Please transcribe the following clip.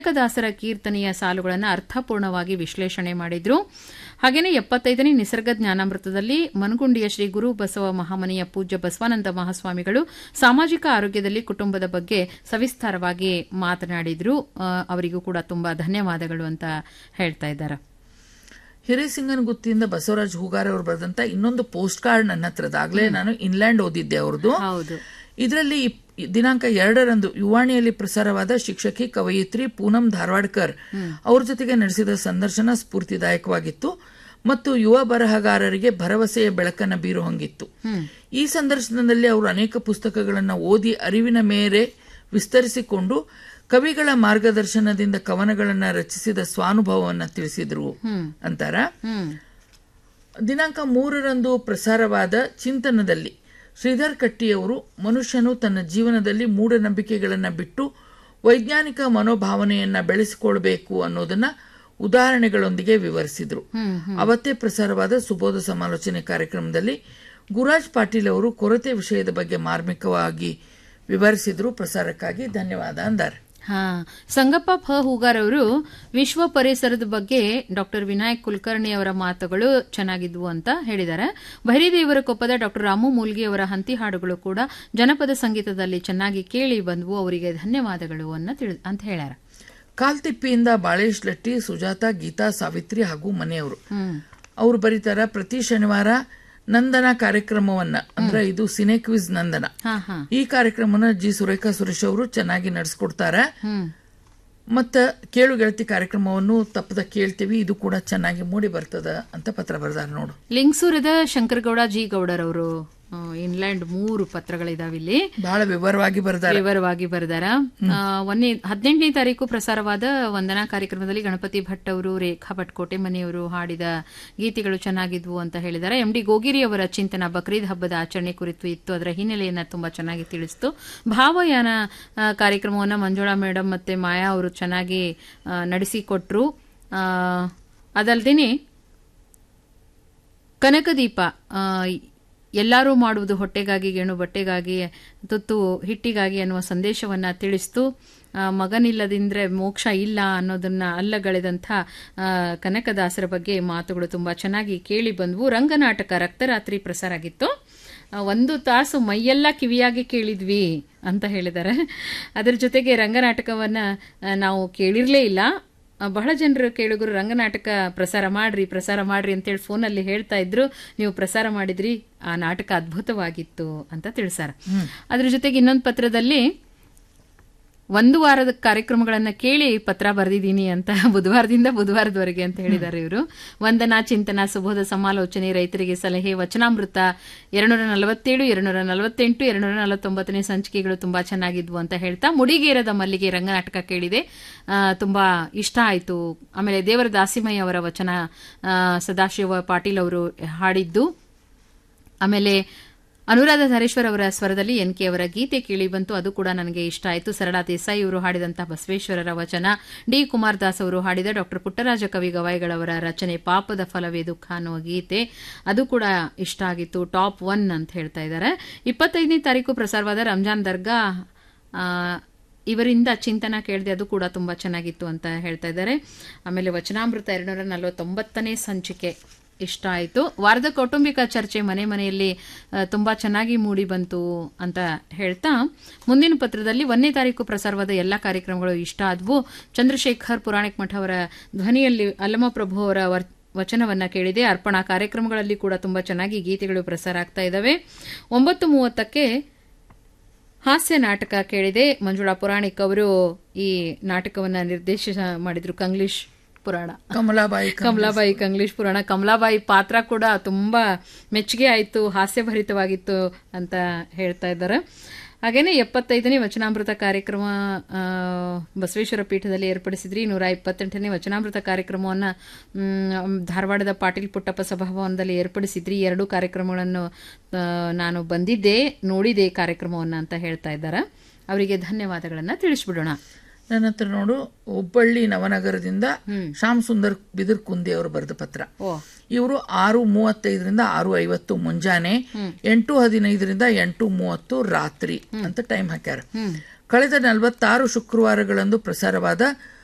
ಕನಕದಾಸರ ಕೀರ್ತನೆಯ ಸಾಲುಗಳನ್ನು ಅರ್ಥಪೂರ್ಣವಾಗಿ ವಿಶ್ಲೇಷಣೆ ಮಾಡಿದ್ರು ಹಾಗೇನೆ ಎಪ್ಪತ್ತೈದನೇ ನಿಸರ್ಗ ಜ್ಞಾನಾಮೃತದಲ್ಲಿ ಮನಗುಂಡಿಯ ಶ್ರೀ ಗುರು ಬಸವ ಮಹಾಮನಿಯ ಪೂಜ್ಯ ಬಸವಾನಂದ ಮಹಾಸ್ವಾಮಿಗಳು ಸಾಮಾಜಿಕ ಆರೋಗ್ಯದಲ್ಲಿ ಕುಟುಂಬದ ಬಗ್ಗೆ ಸವಿಸ್ತಾರವಾಗಿ ಮಾತನಾಡಿದ್ರು ಆ, ಅವರಿಗೂ ಕೂಡ ತುಂಬಾ ಧನ್ಯವಾದಗಳು ಅಂತ ಹೇಳ್ತಾ ಇದ್ದಾರೆ ಹಿರೇಸಿಂಗನ್ ಗುತ್ತಿಯಿಂದ ಬಸವರಾಜ್ ಹೂಗಾರ್ ಅವರು ಬರೆದಂತ ಇನ್ನೊಂದು ಪೋಸ್ಟ್ ಕಾರ್ಡ್ ನನ್ನ ಹತ್ರದಾಗ್ಲೇ ನಾನು ಇನ್ಲ್ಯಾಂಡ್ ಓದಿದ್ದೆ ಅವ್ರದ್ದು ಹೌದು ಇದರಲ್ಲಿ ಇಪ್- ದಿನಾಂಕ ಎರಡರಂದು ಯುವಾಣಿಯಲ್ಲಿ ಪ್ರಸಾರವಾದ ಶಿಕ್ಷಕಿ ಕವಯಿತ್ರಿ ಪೂನಂ ಧಾರವಾಡ್ಕರ್ ಅವ್ರ ಜೊತೆಗೆ ನಡೆಸಿದ ಸಂದರ್ಶನ ಸ್ಫೂರ್ತಿದಾಯಕವಾಗಿತ್ತು ಮತ್ತು ಯುವ ಬರಹಗಾರರಿಗೆ ಭರವಸೆಯ ಬೆಳಕನ್ನ ಬೀರು ಹಂಗಿತ್ತು ಈ ಸಂದರ್ಶನದಲ್ಲಿ ಅವರು ಅನೇಕ ಪುಸ್ತಕಗಳನ್ನು ಓದಿ ಅರಿವಿನ ಮೇರೆ ವಿಸ್ತರಿಸಿಕೊಂಡು ಕವಿಗಳ ಮಾರ್ಗದರ್ಶನದಿಂದ ಕವನಗಳನ್ನು ರಚಿಸಿದ ಸ್ವಾನುಭವವನ್ನು ತಿಳಿಸಿದ್ರು ಅಂತಾರ ಹ್ಮ್ ದಿನಾಂಕ ಮೂರರಂದು ಪ್ರಸಾರವಾದ ಚಿಂತನದಲ್ಲಿ ಶ್ರೀಧರ್ ಕಟ್ಟಿಯವರು ಮನುಷ್ಯನು ತನ್ನ ಜೀವನದಲ್ಲಿ ಮೂಢನಂಬಿಕೆಗಳನ್ನು ಬಿಟ್ಟು ವೈಜ್ಞಾನಿಕ ಮನೋಭಾವನೆಯನ್ನ ಬೆಳೆಸಿಕೊಳ್ಬೇಕು ಅನ್ನೋದನ್ನ ಉದಾಹರಣೆಗಳೊಂದಿಗೆ ವಿವರಿಸಿದ್ರು ಅವತ್ತೇ ಪ್ರಸಾರವಾದ ಸುಬೋಧ ಸಮಾಲೋಚನೆ ಕಾರ್ಯಕ್ರಮದಲ್ಲಿ ಗುರಾಜ್ ಪಾಟೀಲ್ ಅವರು ಕೊರತೆ ವಿಷಯದ ಬಗ್ಗೆ ಮಾರ್ಮಿಕವಾಗಿ ವಿವರಿಸಿದ್ರು ಪ್ರಸಾರಕ್ಕಾಗಿ ಧನ್ಯವಾದ ಅಂದಾರೆ ಹಾ ಸಂಗಪ್ಪ ಫ ಹೂಗಾರ್ ಅವರು ವಿಶ್ವ ಪರಿಸರದ ಬಗ್ಗೆ ಡಾಕ್ಟರ್ ವಿನಾಯಕ್ ಕುಲಕರ್ಣಿ ಅವರ ಮಾತುಗಳು ಚೆನ್ನಾಗಿದ್ವು ಅಂತ ಹೇಳಿದ್ದಾರೆ ಭೈರಿದೇವರ ಕೊಪ್ಪದ ಡಾಕ್ಟರ್ ರಾಮು ಮೂಲ್ಗಿ ಅವರ ಹಂತಿ ಹಾಡುಗಳು ಕೂಡ ಜನಪದ ಸಂಗೀತದಲ್ಲಿ ಚೆನ್ನಾಗಿ ಕೇಳಿ ಬಂದ್ವು ಅವರಿಗೆ ಧನ್ಯವಾದಗಳು ಅನ್ನ ತಿಳ್- ಅಂತ ಹೇಳ್ಯಾರ ಕಾಲ್ತಿಪ್ಪಿಯಿಂದ ಬಾಳೇಶ್ ಲಟ್ಟಿ ಸುಜಾತ ಗೀತಾ ಸಾವಿತ್ರಿ ಹಾಗೂ ಮನೆಯವರು ಹ್ಮ್ ಅವರು ಬರೀತಾರ ಪ್ರತಿ ಶನಿವಾರ ನಂದನ ಕಾರ್ಯಕ್ರಮವನ್ನ ಅಂದ್ರೆ ಇದು ಸಿನೆ ಕ್ವಿಜ್ ನಂದನ ಹಾ ಹಾ ಈ ಕಾರ್ಯಕ್ರಮನ ಜಿ ಸುರೇಖಾ ಸುರೇಶ್ ಅವರು ಚೆನ್ನಾಗಿ ನಡೆಸ್ಕೊಡ್ತಾರೆ ಹ್ಮ್ ಮತ್ತ ಕೇಳು ಗೆಳತಿ ಕಾರ್ಯಕ್ರಮವನ್ನು ತಪ್ಪದ ಕೇಳ್ತೀವಿ ಇದು ಕೂಡ ಚೆನ್ನಾಗಿ ಮೂಡಿ ಬರ್ತದ ಅಂತ ಪತ್ರ ಬರ್ದಾರ ನೋಡು ಲಿಂಗಸೂರದ ಶಂಕರಗೌಡ ಜಿ ಗೌಡರವರು ಆ, ಇನ್ಲ್ಯಾಂಡ್ ಮೂರು ಪತ್ರಗಳಿದಾವೆ ಇಲ್ಲಿ ಬಹಳ ವಿವರವಾಗಿ ಬರ್ದಾರ ವಿವರವಾಗಿ ಬರೆದಾರ ಆ, ಒಂದನೇ ಹದಿನೆಂಟನೇ ತಾರೀಕು ಪ್ರಸಾರವಾದ ವಂದನಾ ಕಾರ್ಯಕ್ರಮದಲ್ಲಿ ಗಣಪತಿ ಭಟ್ ಅವರು ರೇಖಾ ಭಟ್ ಕೋಟೆಮನೆಯವರು ಹಾಡಿದ ಗೀತೆಗಳು ಚೆನ್ನಾಗಿದ್ವು ಅಂತ ಹೇಳಿದ್ದಾರೆ ಎಂ ಡಿ ಗೋಗಿರಿ ಅವರ ಚಿಂತನ ಬಕ್ರೀದ್ ಹಬ್ಬದ ಆಚರಣೆ ಕುರಿತು ಇತ್ತು ಅದರ ಹಿನ್ನೆಲೆಯನ್ನ ತುಂಬಾ ಚೆನ್ನಾಗಿ ತಿಳಿಸಿತು ಭಾವಯಾನ ಆ, ಕಾರ್ಯಕ್ರಮವನ್ನ ಮಂಜುಳಾ ಮೇಡಮ್ ಮತ್ತೆ ಮಾಯಾ ಅವರು ಚೆನ್ನಾಗಿ ಆ, ನಡೆಸಿಕೊಟ್ರು ಆ, ಅದಲ್ದೇನೆ ಕನಕದೀಪ ಆ, ಎಲ್ಲರೂ ಮಾಡುವುದು ಹೊಟ್ಟೆಗಾಗಿ ಗೇಣು ಬಟ್ಟೆಗಾಗಿ ತುತ್ತು ಹಿಟ್ಟಿಗಾಗಿ ಅನ್ನುವ ಸಂದೇಶವನ್ನ ತಿಳಿಸ್ತು ಆ, ಮಗನಿಲ್ಲದಿಂದ್ರೆ ಮೋಕ್ಷ ಇಲ್ಲ ಅನ್ನೋದನ್ನ ಅಲ್ಲಗಳೆದಂಥ ಆ, ಕನಕದಾಸರ ಬಗ್ಗೆ ಮಾತುಗಳು ತುಂಬಾ ಚೆನ್ನಾಗಿ ಕೇಳಿ ಬಂದ್ವು ರಂಗನಾಟಕ ರಕ್ತರಾತ್ರಿ ಪ್ರಸಾರ ಆಗಿತ್ತು ಆ, ಒಂದು ತಾಸು ಮೈಯೆಲ್ಲ ಕಿವಿಯಾಗಿ ಕೇಳಿದ್ವಿ ಅಂತ ಹೇಳಿದ್ದಾರೆ ಅದರ ಜೊತೆಗೆ ರಂಗನಾಟಕವನ್ನ ಆ, ನಾವು ಕೇಳಿರ್ಲೇ ಇಲ್ಲ ಆ, ಬಹಳ ಜನರು ಕೇಳುಗರು ರಂಗನಾಟಕ ಪ್ರಸಾರ ಮಾಡ್ರಿ ಪ್ರಸಾರ ಮಾಡ್ರಿ ಅಂತೇಳಿ ಫೋನಲ್ಲಿ ಹೇಳ್ತಾ ಇದ್ರು ನೀವು ಪ್ರಸಾರ ಮಾಡಿದ್ರಿ ಆ ನಾಟಕ ಅದ್ಭುತವಾಗಿತ್ತು ಅಂತ ತಿಳಿಸಾರ ಅದ್ರ ಜೊತೆಗೆ ಇನ್ನೊಂದು ಪತ್ರದಲ್ಲಿ ಒಂದು ವಾರದ ಕಾರ್ಯಕ್ರಮಗಳನ್ನ ಕೇಳಿ ಪತ್ರ ಬರೆದಿದ್ದೀನಿ ಅಂತ ಬುಧವಾರದಿಂದ ಬುಧವಾರದವರೆಗೆ ಅಂತ ಹೇಳಿದ್ದಾರೆ ಇವರು ವಂದನಾ ಚಿಂತನ ಸುಬೋಧ ಸಮಾಲೋಚನೆ ರೈತರಿಗೆ ಸಲಹೆ ವಚನಾಮೃತ ಎರಡ್ನೂರ ನಲವತ್ತೇಳು ಎರಡ್ನೂರ ನಲವತ್ತೆಂಟು ಎರಡ್ನೂರ ನಲವತ್ತೊಂಬತ್ತನೇ ಸಂಚಿಕೆಗಳು ತುಂಬಾ ಚೆನ್ನಾಗಿದ್ವು ಅಂತ ಹೇಳ್ತಾ ಮುಡಿಗೇರದ ಮಲ್ಲಿಗೆ ರಂಗನಾಟಕ ಕೇಳಿದೆ ಆ, ತುಂಬಾ ಇಷ್ಟ ಆಯಿತು ಆಮೇಲೆ ದೇವರ ದಾಸಿಮಯ್ಯ ಅವರ ವಚನ ಆ, ಸದಾಶಿವ ಪಾಟೀಲ್ ಅವರು ಹಾಡಿದ್ದು ಆಮೇಲೆ ಅನುರಾಧ ಧರೇಶ್ವರ್ ಅವರ ಸ್ವರದಲ್ಲಿ ಎನ್ ಕೆ ಅವರ ಗೀತೆ ಕೇಳಿ ಬಂತು ಅದು ಕೂಡ ನನಗೆ ಇಷ್ಟ ಆಯಿತು ಸರಳಾ ದೇಸಾಯಿ ಅವರು ಹಾಡಿದಂತಹ ಬಸವೇಶ್ವರರ ವಚನ ಡಿ ಕುಮಾರ್ ದಾಸ್ ಅವರು ಹಾಡಿದ ಡಾಕ್ಟರ್ ಪುಟ್ಟರಾಜ ಕವಿ ಗವಾಯಿಗಳವರ ರಚನೆ ಪಾಪದ ಫಲವೇ ದುಃಖ ಅನ್ನುವ ಗೀತೆ ಅದು ಕೂಡ ಇಷ್ಟ ಆಗಿತ್ತು ಟಾಪ್ ಒನ್ ಅಂತ ಹೇಳ್ತಾ ಇದ್ದಾರೆ ಇಪ್ಪತ್ತೈದನೇ ತಾರೀಕು ಪ್ರಸಾರವಾದ ರಂಜಾನ್ ದರ್ಗಾ ಆ, ಇವರಿಂದ ಚಿಂತನ ಕೇಳಿದೆ ಅದು ಕೂಡ ತುಂಬಾ ಚೆನ್ನಾಗಿತ್ತು ಅಂತ ಹೇಳ್ತಾ ಇದ್ದಾರೆ ಆಮೇಲೆ ವಚನಾಮೃತ ಎರಡ್ನೂರ ನಲವತ್ತೊಂಬತ್ತನೇ ಸಂಚಿಕೆ ಇಷ್ಟ ಆಯಿತು ವಾರದ ಕೌಟುಂಬಿಕ ಚರ್ಚೆ ಮನೆ ಮನೆಯಲ್ಲಿ ಆ, ತುಂಬಾ ಚೆನ್ನಾಗಿ ಮೂಡಿ ಬಂತು ಅಂತ ಹೇಳ್ತಾ ಮುಂದಿನ ಪತ್ರದಲ್ಲಿ ಒಂದನೇ ತಾರೀಕು ಪ್ರಸಾರವಾದ ಎಲ್ಲ ಕಾರ್ಯಕ್ರಮಗಳು ಇಷ್ಟ ಆದವು ಚಂದ್ರಶೇಖರ್ ಪುರಾಣಿಕ್ ಮಠ ಅವರ ಧ್ವನಿಯಲ್ಲಿ ಅಲ್ಲಮಪ್ರಭು ಅವರ ವರ್- ವಚನವನ್ನ ಕೇಳಿದೆ ಅರ್ಪಣಾ ಕಾರ್ಯಕ್ರಮಗಳಲ್ಲಿ ಕೂಡ ತುಂಬಾ ಚೆನ್ನಾಗಿ ಗೀತೆಗಳು ಪ್ರಸಾರ ಆಗ್ತಾ ಇದ್ದಾವೆ ಒಂಬತ್ತು ಮೂವತ್ತಕ್ಕೆ ಹಾಸ್ಯ ನಾಟಕ ಕೇಳಿದೆ ಮಂಜುಳಾ ಪುರಾಣಿಕ್ ಅವರು ಈ ನಾಟಕವನ್ನ ನಿರ್ದೇಶ ಮಾಡಿದ್ರು ಕಂಗ್ಲೀಷ್ ಪುರಾಣ ಕಮಲಾಬಾಯಿ ಕ- ಕಮಲಾಬಾಯಿ ಕಂಗ್ಲೀಷ್ ಪುರಾಣ ಕಮಲಾಬಾಯಿ ಪಾತ್ರ ಕೂಡ ತುಂಬಾ ಮೆಚ್ಚುಗೆ ಆಯಿತು ಹಾಸ್ಯಭರಿತವಾಗಿತ್ತು ಅಂತ ಹೇಳ್ತಾ ಇದ್ದಾರೆ ಹಾಗೇನೆ ಎಪ್ಪತ್ತೈದನೇ ವಚನಾಮೃತ ಕಾರ್ಯಕ್ರಮ ಆ, ಬಸವೇಶ್ವರ ಪೀಠದಲ್ಲಿ ಏರ್ಪಡಿಸಿದ್ರಿ ನೂರ ಇಪ್ಪತ್ತೆಂಟನೇ ವಚನಾಮೃತ ಕಾರ್ಯಕ್ರಮವನ್ನ ಮ್, ಧಾರವಾಡದ ಪಾಟೀಲ್ ಪುಟ್ಟಪ್ಪ ಸಭಾಭವನದಲ್ಲಿ ಏರ್ಪಡಿಸಿದ್ರಿ ಈ ಎರಡು ಕಾರ್ಯಕ್ರಮಗಳನ್ನು ಆ, ನಾನು ಬಂದಿದ್ದೆ ನೋಡಿದೆ ಈ ಕಾರ್ಯಕ್ರಮವನ್ನ ಅಂತ ಹೇಳ್ತಾ ಇದ್ದಾರೆ ಅವರಿಗೆ ಧನ್ಯವಾದಗಳನ್ನ ತಿಳಿಸ್ಬಿಡೋಣ ನನ್ನ ಹತ್ರ ನೋಡು ಹುಬ್ಬಳ್ಳಿ ನವನಗರದಿಂದ ಶ್ಯಾಮ್ ಸುಂದರ್ ಬಿದಿರ್ ಕುಂದಿ ಅವರು ಬರೆದ ಪತ್ರ ಓ ಇವರು ಆರು ಮೂವತ್ತೈದರಿಂದ ಆರು ಐವತ್ತು ಮುಂಜಾನೆ ಎಂಟು ಹದಿನೈದರಿಂದ ಎಂಟು ಮೂವತ್ತು ರಾತ್ರಿ ಅಂತ ಟೈಮ್ ಹಾಕ್ಯಾರ ಕಳೆದ ನಲವತ್ತಾರು ಶುಕ್ರವಾರಗಳಂದು ಪ್ರಸಾರವಾದ